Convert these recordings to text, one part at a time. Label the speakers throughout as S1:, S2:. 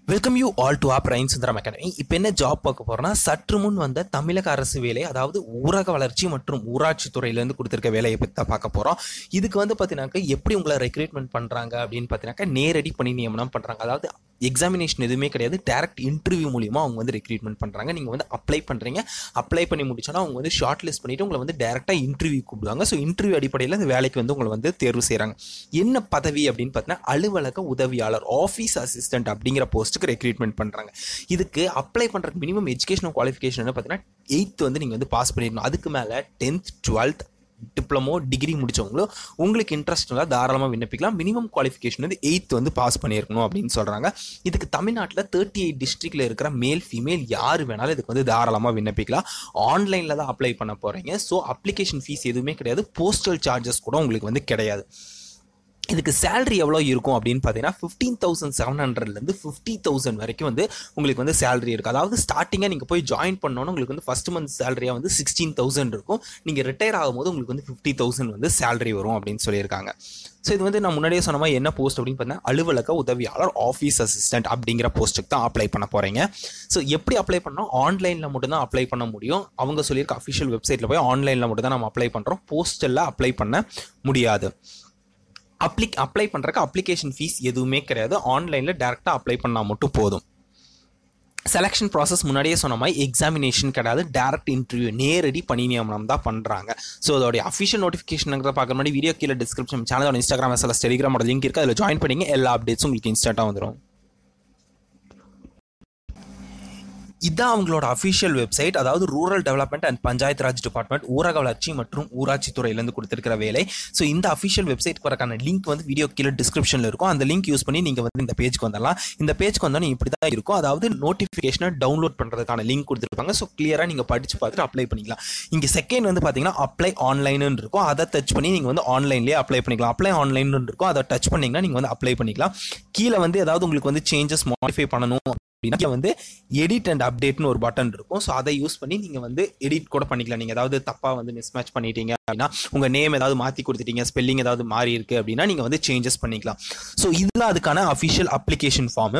S1: welcome you all to ஆப் ரைன் Sundaram academy இப்போ என்ன ஜாப் பார்க்க போறோம்னா சற்று முன் வந்த தமிழக அரசு வேலை அதாவது ஊரக வளர்ச்சி மற்றும் ஊராட்சி துறையிலேருந்து கொடுத்துருக்க வேலையை பற்றி தான் பார்க்க போகிறோம் இதுக்கு வந்து பார்த்தீங்கன்னாக்கா எப்படி உங்களை ரெக்ரூட்மெண்ட் பண்ணுறாங்க அப்படின்னு பார்த்தீங்கன்னாக்கா நேரடி பணி நியமனம் பண்ணுறாங்க அதாவது எக்ஸாமினேஷன் எதுவுமே கிடையாது டேரக்ட் இன்டர்வியூ மூலியமாக அவங்க வந்து ரெக்ரூட்மெண்ட் பண்ணுறாங்க நீங்கள் வந்து அப்ளை பண்ணுறீங்க அப்ளை பண்ணி முடிச்சோன்னா அவங்க வந்து ஷார்ட் லிஸ்ட் பண்ணிவிட்டு உங்களை வந்து டேரெக்டாக இன்டர்வியூ கூப்பிடுவாங்க ஸோ இன்டர்வியூ அடிப்படையில் அந்த வேலைக்கு வந்து உங்களை வந்து தேர்வு செய்கிறாங்க என்ன பதவி அப்படின்னு பார்த்தீங்கன்னா அலுவலக உதவியாளர் ஆஃபீஸ் அசிஸ்டன்ட் அப்படிங்கிற போஸ்ட்டுக்கு ரெக்ரூட்மெண்ட் பண்ணுறாங்க இதுக்கு அப்ளை பண்ணுறதுக்கு மினிமம் எஜுகேஷனல் குவாலிஃபிகேஷன் என்ன பார்த்தீங்கன்னா எயித் வந்து நீங்கள் வந்து பாஸ் பண்ணிடணும் அதுக்கு மேலே டென்த் டுவெல்த் டிப்ளமோ டிகிரி முடிச்சவங்களும் உங்களுக்கு இன்ட்ரெஸ்ட் இருந்தால் தாராளமாக விண்ணப்பிக்கலாம் மினிமம் குவாலிஃபிகேஷன் வந்து எயித் வந்து பாஸ் பண்ணியிருக்கணும் அப்படின்னு சொல்கிறாங்க இதுக்கு தமிழ்நாட்டில் தேர்ட்டி எயிட் டிஸ்ட்ரிக்டில் இருக்கிற மேல் ஃபீமேல் யார் வேணாலும் இதுக்கு வந்து தாராளமாக விண்ணப்பிக்கலாம் ஆன்லைனில் தான் அப்ளை பண்ண போகிறீங்க ஸோ அப்ளிகேஷன் ஃபீஸ் எதுவுமே கிடையாது போஸ்டல் சார்ஜஸ் கூட உங்களுக்கு வந்து கிடையாது இதுக்கு சேலரி எவ்வளோ இருக்கும் அப்படின்னு பார்த்தீங்கன்னா ஃபிஃப்டீன் தௌசண்ட் செவன் ஹண்ட்ரட்லேருந்து ஃபிஃப்டி தௌசண்ட் வரைக்கும் வந்து உங்களுக்கு வந்து சேலரி இருக்குது அதாவது ஸ்டார்டிங்காக நீங்கள் போய் ஜாயின் பண்ணோன்னு உங்களுக்கு வந்து ஃபஸ்ட் மந்த் சேலரியாக வந்து சிக்ஸ்டீன் தௌசண்ட் இருக்கும் நீங்கள் ரிட்டையர் ஆகும்போது உங்களுக்கு வந்து ஃபிஃப்டி தௌசண்ட் வந்து சேலரி வரும் அப்படின்னு சொல்லியிருக்காங்க ஸோ இது வந்து நான் முன்னாடியே சொன்ன மாதிரி என்ன போஸ்ட் அப்படின்னு பார்த்தீங்கன்னா அலுவலக உதவியாளர் ஆஃபீஸ் அசிஸ்டன்ட் அப்படிங்கிற போஸ்ட்டுக்கு தான் அப்ளை பண்ண போகிறீங்க ஸோ எப்படி அப்ளை பண்ணோம் ஆன்லைனில் மட்டும்தான் அப்ளை பண்ண முடியும் அவங்க சொல்லியிருக்க அஃபிஷியல் வெப்சைட்டில் போய் ஆன்லைனில் மட்டும் தான் நம்ம அப்ளை பண்ணுறோம் போஸ்டலில் அப்ளை பண்ண முடியாது அப்ளிக் அப்ளை பண்ணுறக்கு அப்ளிகேஷன் ஃபீஸ் எதுவுமே கிடையாது ஆன்லைனில் டேரெக்டாக அப்ளை பண்ணால் மட்டும் போதும் செலெக்ஷன் ப்ராசஸ் முன்னாடியே சொன்ன மாதிரி எக்ஸாமினேஷன் கிடையாது டேரக்ட் இன்டர்வியூ நேரடி பணி நியமனம் தான் பண்ணுறாங்க ஸோ அதோடைய அஃபிஷியல் நோட்டிஃபிகேஷனுங்கிறத பார்க்குற மாதிரி வீடியோ கீழே டிஸ்கிரிப்ஷன் சேனலோட இன்ஸ்டாகிராம் எஸ்எல்எஸ் டெலிகிராமோட லிங்க் இருக்குது அதில் ஜாயின் பண்ணிங்க எல்லா அப்டேட்ஸும் உங்களுக்கு இன்ஸ்டண்ட்டாக வந்துடும் இதான் அவங்களோட அஃபிஷியல் வெப்சைட் அதாவது rural development and panchayat Raj department ஊரக வளர்ச்சி மற்றும் ஊராட்சி துறையிலேருந்து கொடுத்துருக்கிற வேலை ஸோ இந்த அஃபிஷியல் வெப்சைட் வரக்கான லிங்க் வந்து வீடியோ கீழே டிஸ்கிரிப்ஷனில் இருக்கும் அந்த லிங்க் யூஸ் பண்ணி நீங்கள் வந்து இந்த பேஜ்க்கு வந்துடலாம் இந்த பேஜ்க்கு வந்தாலும் இப்படி தான் இருக்கும் அதாவது நோட்டிஃபிகேஷனை டவுன்லோட் பண்ணுறதுக்கான லிங்க் கொடுத்துருப்பாங்க ஸோ கிளியராக நீங்கள் படித்து பார்த்துட்டு அப்ளை பண்ணிக்கலாம் இங்கே செகண்ட் வந்து பார்த்தீங்கன்னா அப்ளை ஆன்லைனு இருக்கும் அதை டச் பண்ணி நீங்கள் வந்து ஆன்லைன்லேயே அப்ளை பண்ணிக்கலாம் அப்ளை ஆன்லைன் இருக்கும் அதை டச் பண்ணிங்கன்னா நீங்கள் வந்து அப்ளை பண்ணிக்கலாம் கீழே வந்து ஏதாவது உங்களுக்கு வந்து சேஞ்சஸ் மாடிஃபை பண்ணணும் அப்படின்னா வந்து எடிட் அண்ட் அப்டேட்னு ஒரு பட்டன் இருக்கும் ஸோ அதை யூஸ் பண்ணி நீங்கள் வந்து எடிட் கூட பண்ணிக்கலாம் நீங்கள் ஏதாவது தப்பாக வந்து மிஸ்மேட்ச் பண்ணிட்டீங்க அப்படின்னா உங்கள் நேம் ஏதாவது மாற்றி கொடுத்துட்டீங்க ஸ்பெல்லிங் ஏதாவது மாறி இருக்கு அப்படின்னா நீங்கள் வந்து சேஞ்சஸ் பண்ணிக்கலாம் ஸோ இதில் அதுக்கான official application form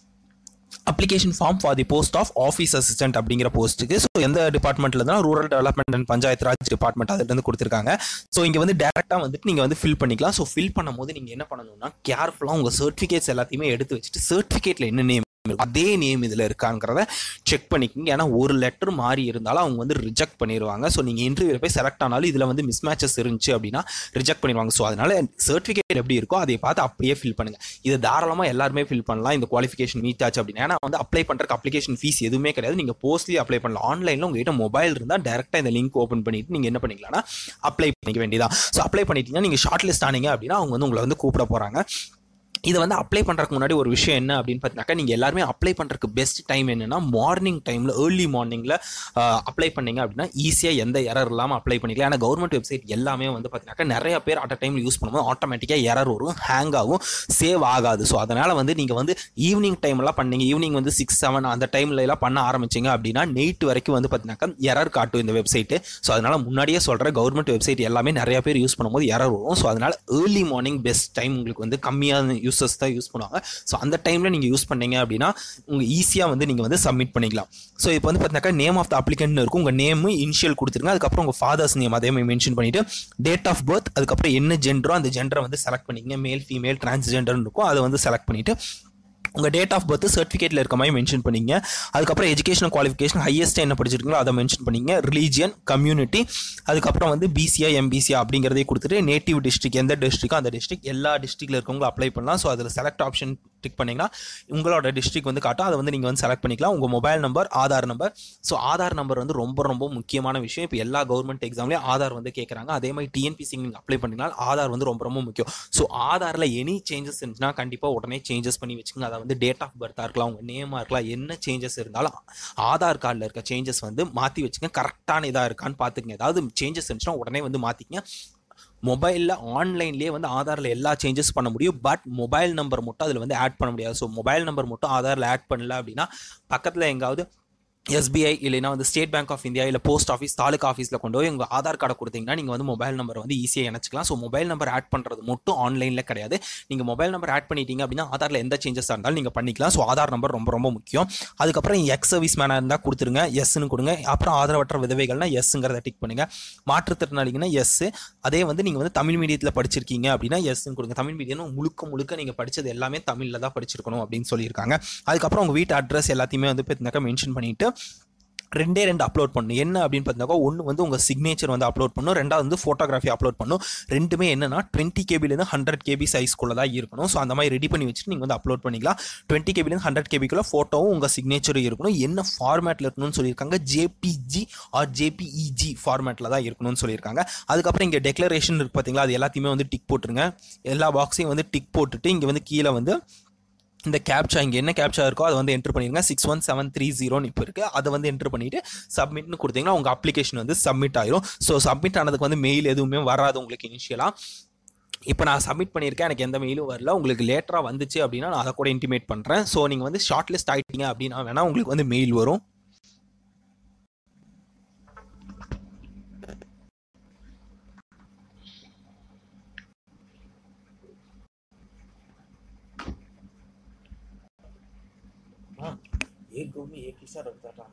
S1: application form for the post of office assistant அப்படிங்கிற போஸ்ட்டுக்கு ஸோ எந்த டிபார்ட்மெண்ட்ல தான் rural development and panchayat Raj department அதுலேருந்து கொடுத்துருக்காங்க ஸோ இங்கே வந்து டேரெக்டாக வந்துட்டு நீங்கள் வந்து ஃபில் பண்ணிக்கலாம் ஸோ ஃபில் பண்ணும்போது நீங்கள் என்ன பண்ணணும்னா கேர்ஃபுல்லாக உங்கள் சர்டிஃபிகேட்ஸ் எல்லாத்தையுமே எடுத்து வச்சுட்டு சர்டிஃபிகேட்டில் என்ன நேம் அதே நேம் இதில் இருக்காங்கிறத செக் பண்ணிக்கோங்க ஏன்னா ஒரு லெட்டர் மாறி இருந்தாலும் அவங்க வந்து ரிஜெக்ட் பண்ணிடுவாங்க ஸோ நீங்கள் இன்டர்வியூ போய் செலக்ட் ஆனாலும் இதில் வந்து மிஸ் மேட்சஸ் இருந்துச்சு அப்படின்னா ரிஜெக்ட் பண்ணிடுவாங்க ஸோ அதனால சர்டிஃபிகேட் எப்படி இருக்கோ அதை பார்த்து அப்படியே ஃபில் பண்ணுங்க இதை தாராளமாக எல்லாருமே ஃபில் பண்ணலாம் இந்த குவாலிஃபிகேஷன் மீட் ஆச்சு அப்படின்னா ஏன்னா வந்து அப்ளை பண்ணுறக்கு அப்ளிகேஷன் ஃபீஸ் எதுவுமே கிடையாது நீங்கள் போஸ்ட்லி அப்ளை பண்ணலாம் ஆன்லைனில் உங்ககிட்ட மொபைல் இருந்தால் டேரெக்டாக இந்த லிங்க் ஓப்பன் பண்ணிட்டு நீங்கள் என்ன பண்ணிக்கலாம்னா அப்ளை பண்ணிக்க வேண்டியதான் ஸோ அப்ளை பண்ணிட்டீங்கன்னா நீங்கள் ஷார்ட் லிஸ்ட் ஆனீங்க அப்படின்னா அவங்க வந்து உங்களை வந்து கூப்பிட போகிறாங்க இதை வந்து அப்ளை பண்ணுறதுக்கு முன்னாடி ஒரு விஷயம் என்ன அப்படின்னு பார்த்தீங்கன்னாக்கா நீங்கள் எல்லாருமே அப்ளை பண்ணுறதுக்கு பெஸ்ட் டைம் என்னென்னா மார்னிங் டைமில் ஏர்லி மார்னிங்கில் அப்ளை பண்ணீங்க அப்படின்னா ஈஸியாக எந்த எரர் இல்லாமல் அப்ளை பண்ணிக்கலாம் ஏன்னா கவர்மெண்ட் வெப்சைட் எல்லாமே வந்து பார்த்தீங்கன்னாக்கா நிறைய பேர் அட் டைமில் யூஸ் பண்ணும்போது ஆட்டோமேட்டிக்காக எரர் வரும் ஹேங் ஆகும் சேவ் ஆகாது ஸோ அதனால் வந்து நீங்கள் வந்து ஈவினிங் டைம்லாம் பண்ணீங்க ஈவினிங் வந்து சிக்ஸ் செவன் அந்த டைம்ல எல்லாம் பண்ண ஆரம்பிச்சிங்க அப்படின்னா நைட் வரைக்கும் வந்து பார்த்தீங்கன்னாக்கா எரர் காட்டும் இந்த வெப்சைட்டு ஸோ அதனால் முன்னாடியே சொல்கிற கவர்மெண்ட் வெப்சைட் எல்லாமே நிறைய பேர் யூஸ் பண்ணும்போது எரர் வரும் ஸோ அதனால் ஏர்லி மார்னிங் பெஸ்ட் டைம் உங்களுக்கு வந்து கம்மியான யூசர்ஸ் தான் யூஸ் பண்ணுவாங்க ஸோ அந்த டைமில் நீங்கள் யூஸ் பண்ணீங்க அப்படின்னா உங்கள் ஈஸியாக வந்து நீங்கள் வந்து சப்மிட் பண்ணிக்கலாம் ஸோ இப்போ வந்து பார்த்தீங்கன்னா நேம் ஆஃப் த அப்ளிகன்ட் இருக்கும் உங்கள் நேமு இனிஷியல் கொடுத்துருங்க அதுக்கப்புறம் உங்கள் ஃபாதர்ஸ் நேம் அதே மாதிரி மென்ஷன் பண்ணிவிட்டு டேட் ஆஃப் பர்த் அதுக்கப்புறம் என்ன ஜெண்டரோ அந்த ஜெண்டரை வந்து செலக்ட் பண்ணிக்கங்க மேல் ஃபீமேல் டிரான்ஸ்ஜெண்டர்னு இருக்கும் அதை வந்து செலக்ட் பண்ணிவிட்டு உங்கள் டேட் ஆஃப் பர்த் சர்டிஃபிகேட்டில் இருக்க மாதிரி மென்ஷன் பண்ணிங்க அதுக்கப்புறம் எஜுகேஷன் குவாலிஃபிகேஷன் ஹையஸ்ட் என்ன படிச்சிருக்கீங்களோ அதை மென்ஷன் பண்ணிங்க ரிலீஜியன் கம்யூனிட்டி அதுக்கப்புறம் வந்து பிசிஆ எம்பிசிஆ அப்படிங்கிறதே கொடுத்துட்டு நேட்டிவ் டிஸ்ட்ரிக் எந்த டிஸ்ட்ரிக்கோ அந்த டிஸ்ட்ரிக் எல்லா டிஸ்ட்ரிக்டில் இருக்கவங்க அப்ளை பண்ணலாம் ஸோ அதில் செலக்ட் ஆப்ஷன் டிக் பண்ணிங்கன்னா உங்களோட டிஸ்ட்ரிக் வந்து காட்டும் அதை வந்து நீங்கள் வந்து செலக்ட் பண்ணிக்கலாம் உங்கள் mobile number Aadhaar number so Aadhaar number வந்து ரொம்ப ரொம்ப முக்கியமான விஷயம் இப்போ எல்லா கவர்மெண்ட் எக்ஸாம்லேயும் ஆதார் வந்து கேட்குறாங்க அதே மாதிரி டிஎன்பிசி நீங்கள் அப்ளை பண்ணிங்கன்னா ஆதார் வந்து ரொம்ப ரொம்ப முக்கியம் ஸோ ஆதாரில் எனி சேஞ்சஸ் இருந்துச்சுன்னா கண்டிப்பாக உடனே சேஞ்சஸ் பண்ணி வச்சுக்கோங்க அதை வந்து டேட் ஆஃப் பர்த்தாக இருக்கலாம் உங்கள் நேமாக இருக்கலாம் என்ன சேஞ்சஸ் இருந்தாலும் ஆதார் கார்டில் இருக்க சேஞ்சஸ் வந்து மாற்றி வச்சுங்க கரெக்டான இதாக இருக்கான்னு பார்த்துக்கங்க ஏதாவது சேஞ்சஸ் இருந்துச்சுன்னா உடனே வந்து மாற்றிக்கங்க மொபைலில் ஆன்லைன்லேயே வந்து ஆதாரில் எல்லா சேஞ்சஸ் பண்ண முடியும் பட் மொபைல் நம்பர் மட்டும் அதில் வந்து ஆட் பண்ண முடியாது ஸோ மொபைல் நம்பர் மட்டும் ஆதாரில் ஆட் பண்ணல அப்படின்னா பக்கத்தில் எங்காவது எஸ்பிஐ இல்லைனா வந்து ஸ்டேட் பேங்க் ஆஃப் இந்தியா இல்லை போஸ்ட் ஆஃபீஸ் தாலுக்கா ஆஃபீஸில் கொண்டு போய் உங்கள் ஆதார் கார்டை கொடுத்தீங்கன்னா நீங்கள் வந்து மொபைல் நம்பர் வந்து ஈஸியாக இணைச்சிக்கலாம் ஸோ மொபைல் நம்பர் ஆட் பண்ணுறது மட்டும் ஆன்லைனில் கிடையாது நீங்கள் மொபைல் நம்பர் ஆட் பண்ணிட்டீங்க அப்படின்னா ஆதாரில் எந்த சேஞ்சஸாக இருந்தாலும் நீங்கள் பண்ணிக்கலாம் ஸோ ஆதார் நம்பர் ரொம்ப ரொம்ப முக்கியம் அதுக்கப்புறம் எக்ஸ் சர்வீஸ் மேனாக இருந்தால் கொடுத்துருங்க எஸ்ன்னு கொடுங்க அப்புறம் ஆதரவற்ற விதவைகள்னா எஸ்ங்கிறத டிக் பண்ணுங்க மாற்றுத்திறனாளிங்கன்னா எஸ் அதே வந்து நீங்கள் வந்து தமிழ் மீடியத்தில் படிச்சிருக்கீங்க அப்படின்னா எஸ்ன்னு கொடுங்க தமிழ் மீடியம் முழுக்க முழுக்க நீங்கள் படித்தது எல்லாமே தமிழில் தான் படிச்சிருக்கணும் அப்படின்னு சொல்லியிருக்காங்க அதுக்கப்புறம் உங்கள் வீட்டு அட்ரஸ் எல்லாத்தையுமே வந்து பார்த்தீங்கன்னாக்கா மென்ஷன் பண்ணிட்டு ரெண்டே ரெண்டு அப்லோட் பண்ணணும் என்ன அப்படின்னு பார்த்தீங்கன்னா ஒன்று வந்து உங்கள் சிக்னேச்சர் வந்து அப்லோட் பண்ணும் ரெண்டாவது வந்து ஃபோட்டோகிராஃபி அப்லோட் பண்ணும் ரெண்டுமே என்னன்னா டுவெண்ட்டி கேபிலேருந்து ஹண்ட்ரட் கேபி சைஸ்க்குள்ள தான் இருக்கணும் ஸோ அந்த மாதிரி ரெடி பண்ணி வச்சுட்டு நீங்கள் வந்து அப்லோட் பண்ணிக்கலாம் டுவெண்ட்டி கேபிலேருந்து ஹண்ட்ரட் கேபிக்குள்ள ஃபோட்டோவும் உங்கள் சிக்னேச்சரும் இருக்கணும் என்ன ஃபார்மேட்டில் இருக்கணும்னு சொல்லியிருக்காங்க ஜேபிஜி ஆர் ஜேபிஇஜி ஃபார்மேட்டில் தான் இருக்கணும்னு சொல்லியிருக்காங்க அதுக்கப்புறம் இங்கே டெக்ளரேஷன் இருக்கு பார்த்தீங்களா அது எல்லாத்தையுமே வந்து டிக் போட்டுருங்க எல்லா பாக்ஸையும் வந்து டிக் போட்டுட்டு இங்கே வந்து கீழே வந்து இந்த கேப்சா இங்கே என்ன கேப்சா இருக்கோ அதை வந்து என்ட்ரு பண்ணிருங்க சிக்ஸ் ஒன் செவன் த்ரீ ஜீரோன்னு இப்போ இருக்குது அதை வந்து என்ட்ரு பண்ணிவிட்டு சப்மிட்னு கொடுத்தீங்கன்னா உங்கள் அப்ளிகேஷன் வந்து சப்மிட் ஆயிரும் ஸோ சப்மிட் ஆனதுக்கு வந்து மெயில் எதுவுமே வராது உங்களுக்கு இனிஷியலாக இப்போ நான் சப்மிட் பண்ணியிருக்கேன் எனக்கு எந்த மெயிலும் வரல உங்களுக்கு லேட்டராக வந்துச்சு அப்படின்னா நான் அதை கூட இன்டிமேட் பண்ணுறேன் ஸோ நீங்கள் வந்து ஷார்ட் லிஸ்ட் ஆகிட்டீங்க அப்படின்னா வேணால் உங்களுக்கு வந்து மெயில் வரும் एक गो में एक हिस्सा रखता था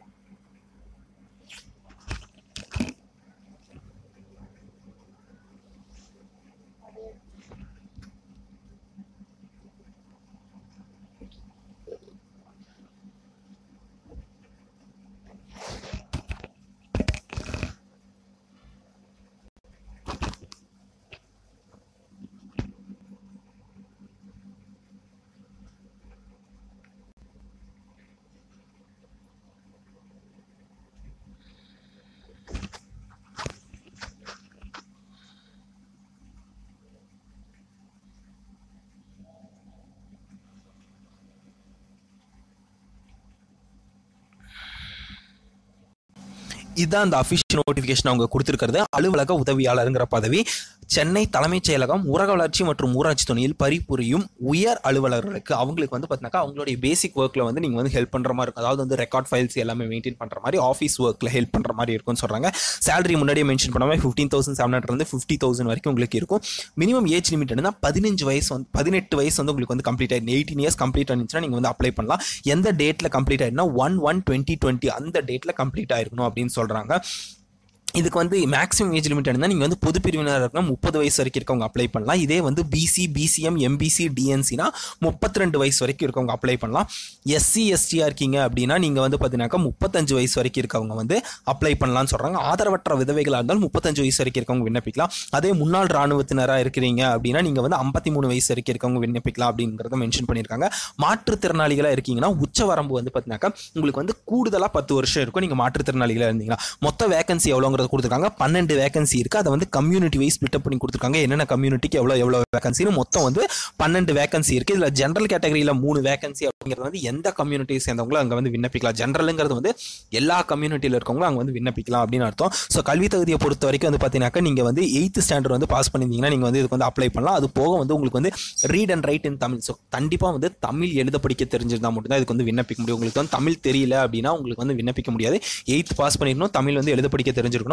S1: இதுதான் அந்த அஃபிஷியல் நோட்டிஃபிகேஷன் அவங்க கொடுத்துருக்கிறது அலுவலக உதவியாளருங்கிற பதவி சென்னை தலைமைச் செயலகம் ஊரக வளர்ச்சி மற்றும் ஊராட்சி துணையில் பரிபுரியும் உயர் அலுவலர்களுக்கு அவங்களுக்கு வந்து பார்த்தீங்கன்னா அவங்களுடைய பேசிக் ஒர்க்கில் வந்து நீங்கள் வந்து ஹெல்ப் பண்ணுற மாதிரி இருக்கும் அதாவது வந்து ரெக்கார்ட் ஃபைல்ஸ் எல்லாமே மெயின்டைன் பண்ணுற மாதிரி ஆஃபீஸ் ஒர்க்கில் ஹெல்ப் பண்ணுற மாதிரி இருக்கும்னு சொல்கிறாங்க சேலரி முன்னாடியே மென்ஷன் பண்ண மாதிரி ஃபிஃப்டீன் தௌசண்ட் செவன் ஹண்ட்ரட் வந்து ஃபிஃப்டி தௌசண்ட் வரைக்கும் உங்களுக்கு இருக்கும் மினிமம் ஏஜ் லிமிட் என்ன பதினஞ்சு வயசு வந்து பதினெட்டு வயசு வந்து உங்களுக்கு வந்து கம்ப்ளீட் ஆயிடும் எயிட்டீன் இயர்ஸ் கம்ப்ளீட் ஆனிச்சுன்னா நீங்கள் வந்து அப்ளை பண்ணலாம் எந்த டேட்டில் கம்ப்ளீட் ஆயிடுனா ஒன் ஒன் டுவெண்ட்டி டுவெண்ட்டி அந்த டேட்டில் கம்ப்ளீட் ஆயிருக்கணும் அப்படின்னு சொல்கிறாங்க இதுக்கு வந்து மேக்ஸிமம் ஏஜ் லிமிட் இருந்தால் நீங்கள் வந்து பொது பிரிவினர் இருக்கணும் முப்பது வயசு வரைக்கும் இருக்கவங்க அப்ளை பண்ணலாம் இதே வந்து பிசி பிசிஎம் எம்பிசி டிஎன்சினா முப்பத்தி ரெண்டு வயசு வரைக்கும் இருக்கவங்க அப்ளை பண்ணலாம் எஸ்சி எஸ்டியாக இருக்கீங்க அப்படின்னா நீங்கள் வந்து பார்த்தீங்கன்னாக்கா முப்பத்தஞ்சு வயசு வரைக்கும் இருக்கவங்க வந்து அப்ளை பண்ணலாம்னு சொல்கிறாங்க ஆதரவற்ற விதவைகளாக இருந்தாலும் முப்பத்தஞ்சு வயசு வரைக்கும் இருக்கவங்க விண்ணப்பிக்கலாம் அதே முன்னாள் ராணுவத்தினராக இருக்கிறீங்க அப்படின்னா நீங்கள் வந்து ஐம்பத்தி மூணு வயசு வரைக்கும் இருக்கவங்க விண்ணப்பிக்கலாம் அப்படிங்கிறத மென்ஷன் பண்ணியிருக்காங்க மாற்றுத்திறனாளிகளாக இருக்கீங்கன்னா உச்ச வரம்பு வந்து பார்த்தீங்கன்னாக்கா உங்களுக்கு வந்து கூடுதலாக பத்து வருஷம் இருக்கும் நீங்கள் மாற்றுத்திறனாளிகளாக இருந்தீங்கன்னா மொத்த வேகன்சி எவ்வளோங்கிறது கொடுத்துருக்காங்க பன்னெண்டு வேகன்சி இருக்குது அதை வந்து கம்யூனிட்டி வைஸ் ஸ்பிட் பண்ணி கொடுத்துருக்காங்க என்னென்ன கம்யூனிட்டிக்கு எவ்வளோ எவ்வளோ வேகன்சின்னு மொத்தம் வந்து பன்னெண்டு வேகன்சி இருக்குது இதில் ஜென்ரல் கேட்டகரியில் மூணு வேகன்சி அப்படிங்கிறது வந்து எந்த கம்யூனிட்டியை சேர்ந்தவங்களும் அங்கே வந்து விண்ணப்பிக்கலாம் ஜென்ரலுங்கிறது வந்து எல்லா கம்யூனிட்டியில் இருக்கவங்களும் அங்கே வந்து விண்ணப்பிக்கலாம் அப்படின்னு அர்த்தம் ஸோ கல்வி தகுதியை பொறுத்த வரைக்கும் வந்து பார்த்தீங்கன்னாக்கா நீங்கள் வந்து எயித்து ஸ்டாண்டர்ட் வந்து பாஸ் பண்ணியிருந்தீங்கன்னா நீங்கள் வந்து இதுக்கு வந்து அப்ளை பண்ணலாம் அது போக வந்து உங்களுக்கு வந்து read and write in Tamil so கண்டிப்பாக வந்து தமிழ் எழுத படிக்க தெரிஞ்சிருந்தா மட்டும்தான் இதுக்கு வந்து விண்ணப்பிக்க முடியும் உங்களுக்கு வந்து தமிழ் தெரியல அப்படின்னா உங்களுக்கு வந்து விண்ணப்பிக்க முடியாது எயித்து பாஸ் பண்ணிடணும் தமிழ் வந்து எழுத படிக்க தெரிஞ்சிருக்கணும்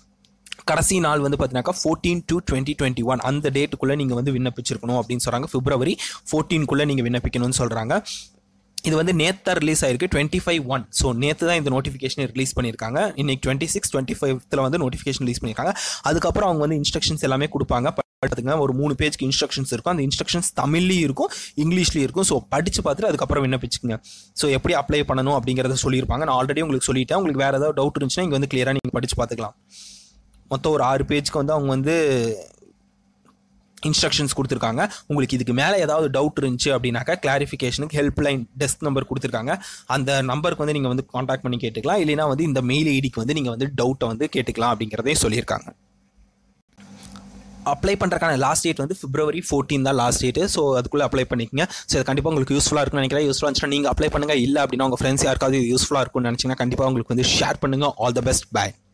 S1: கடைசி நாள் வந்து பார்த்தீங்கன்னாக்கா fourteen two twenty twenty one அந்த டேட்டுக்குள்ளே நீங்கள் வந்து விண்ணப்பிச்சிருக்கணும் அப்படின்னு சொல்கிறாங்க பிப்ரவரி ஃபோர்டீன்குள்ளே நீங்கள் விண்ணப்பிக்கணும்னு சொல்கிறாங்க இது வந்து நேற்று ரிலீஸ் ஆயிருக்கு டுவெண்ட்டி ஃபைவ் ஒன் ஸோ நேற்று தான் இந்த நோட்டிஃபிகேஷன் ரிலீஸ் பண்ணியிருக்காங்க இன்னைக்கு டுவெண்ட்டி சிக்ஸ் டுவெண்ட்டி ஃபைவ்த்தில் வந்து நோட்டிஃபிகேஷன் ரிலீஸ் பண்ணியிருக்காங்க அதுக்கப்புறம் அவங்க வந்து இன்ஸ்ட்ரக்ஷன்ஸ் எல்லாமே கொடுப்பாங்க பார்த்துங்க ஒரு மூணு பேஜ்க்கு இன்ஸ்ட்ரக்ஷன்ஸ் இருக்கும் அந்த இன்ஸ்ட்ரக்ஷன்ஸ் தமிழ்லையும் இருக்கும் இங்கிலீஷ்லையும் இருக்கும் ஸோ படித்து பார்த்துட்டு அதுக்கப்புறம் விண்ணப்பிச்சுங்க ஸோ எப்படி அப்ளை பண்ணணும் அப்படிங்கிறத சொல்லியிருப்பாங்க நான் ஆல்ரெடி உங்களுக்கு சொல்லிட்டேன் உங்களுக்கு வேறு ஏதாவது டவுட் இருந்துச்சுன்னா இங்கே வந்து கிளியராக நீங்கள் படித்து பார்த்துக்கலாம் மொத்தம் ஒரு ஆறு பேஜ்க்கு வந்து அவங்க வந்து இன்ஸ்ட்ரக்ஷன்ஸ் கொடுத்துருக்காங்க உங்களுக்கு இதுக்கு மேலே ஏதாவது டவுட் இருந்துச்சு அப்படின்னாக்கா கிளாரிஃபிகேஷனுக்கு ஹெல்ப்லைன் டெஸ்க் நம்பர் கொடுத்துருக்காங்க அந்த நம்பருக்கு வந்து நீங்கள் வந்து காண்டாக்ட் பண்ணி கேட்டுக்கலாம் இல்லைனா வந்து இந்த மெயில் ஐடிக்கு வந்து நீங்கள் வந்து டவுட்டை வந்து கேட்டுக்கலாம் அப்படிங்கிறதையும் சொல்லியிருக்காங்க அப்ளை பண்ணுறக்கான லாஸ்ட் டேட் வந்து பிப்ரவரி ஃபோர்டீன் தான் லாஸ்ட் டேட்டு ஸோ அதுக்குள்ளே அப்ளை பண்ணிக்கங்க ஸோ அது கண்டிப்பாக உங்களுக்கு யூஸ்ஃபுல்லாக இருக்கும்னு நினைக்கிறேன் யூஸ்ஃபுல்லாக இருந்துச்சுன்னா நீங்கள் அப்ளை பண்ணுங்கள் இல்லை அப்படின்னா உங்கள் ஃப்ரெண்ட்ஸ் யாருக்காவது யூஸ்ஃபுல்லாக இருக்கும்னு நினச்சிங்கன்னா கண்டிப்பாக உங்களுக்கு வந்து ஷேர் பண்ணுங்கள் ஆல் த பெஸ்ட் பை